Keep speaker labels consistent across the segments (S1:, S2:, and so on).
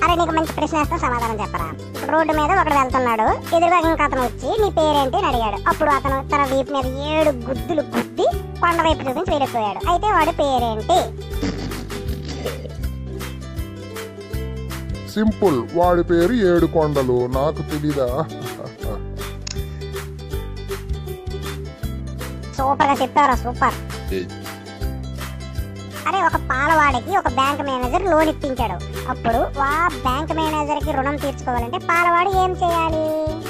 S1: అరే నీకు మంచి ప్రశ్న వేస్తే సమాధానం చెప్పరా రోడ్డు మీద ఒకడు వెళ్తున్నాడు ఎదురుగా ఇంక అతను వచ్చి నీ పేరేంటి అని అడిగాడు అప్పుడు అతను తన వీపు మీద ఏడు గుద్దులు గుద్ది కొండ వైపు చూపించి వెళ్ళిపోయాడు అయితే వాడి పేరేంటి
S2: సింపుల్ వాడి పేరు ఏడు కొండలు నాకు తెలీదా
S1: సూపర్ గా చెప్పారా సూపర్ అరే ఒక పాలవాడికి ఒక బ్యాంక్ మేనేజర్ లోన్ ఇప్పించాడు అప్పుడు ఆ బ్యాంక్ మేనేజర్ కి రుణం తీర్చుకోవాలంటే పాలవాడు ఏం చేయాలి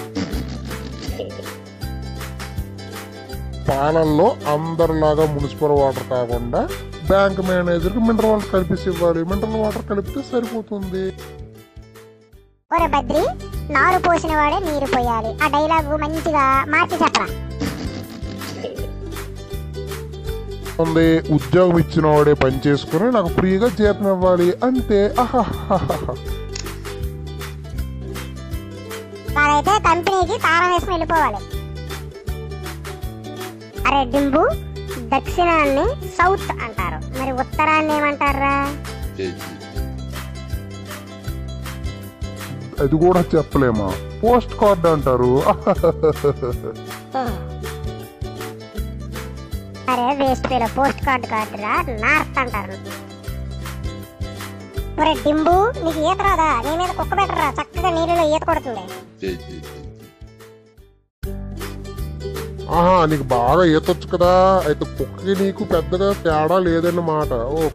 S2: పాలల్లో అందరిలాగా మున్సిపల్ వాటర్ కాకుండా బ్యాంక్ మేనేజర్కి మినరల్ వాటర్ కలిపేసి ఇవ్వాలి మినరల్ వాటర్ కలిపితే సరిపోతుంది
S1: ఒరే బద్రి నారు పోసిన వాడే నీరు పోయాలి ఆ డైలాగు మంచిగా మార్చి చెప్పరా
S2: ఉంది ఉద్యోగం ఇచ్చిన వాడే పని చేసుకుని నాకు ఫ్రీగా జీతం ఇవ్వాలి అంతే అహాహాహా.
S1: వాడైతే కంపెనీకి తాళం వేసుకుని వెళ్ళిపోవాలి అరే డింబు దక్షిణాన్ని సౌత్ అంటారు మరి ఉత్తరాన్ని ఏమంటారా
S2: అది కూడా చెప్పలేమా పోస్ట్ కార్డ్ అంటారు
S1: అరే వేస్ట్ పేరు పోస్ట్ కార్డ్ కార్డు రా నార్త్ అంటారు ఒరే డింబు నీకు ఈత రాదా నీ మీద కుక్క పెట్టరా చక్కగా నీళ్ళలో ఈత కొడుతుంది
S2: ఆహా నీకు బాగా ఈతొచ్చు కదా అయితే కుక్కకి నీకు పెద్దగా తేడా లేదన్నమాట ఓ